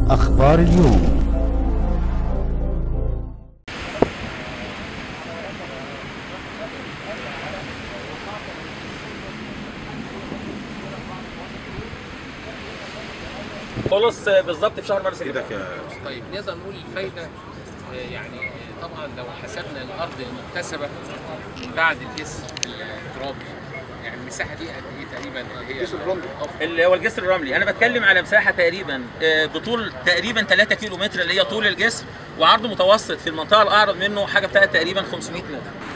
أخبار اليوم خلص بالظبط في شهر مارس اللي فات طيب نقدر نقول الفايده آه، يعني آه، طبعا لو حسبنا الارض المكتسبه من بعد الجسر الترابي يعني المساحه دي قد ايه تقريبا اللي هي الجسر الرملي اللي هو الجسر الرملي انا بتكلم على مساحه تقريبا آه، بطول تقريبا 3 كيلو متر اللي هي طول الجسر وعرض متوسط في المنطقه الاعرض منه حاجه بتاعت تقريبا 500 متر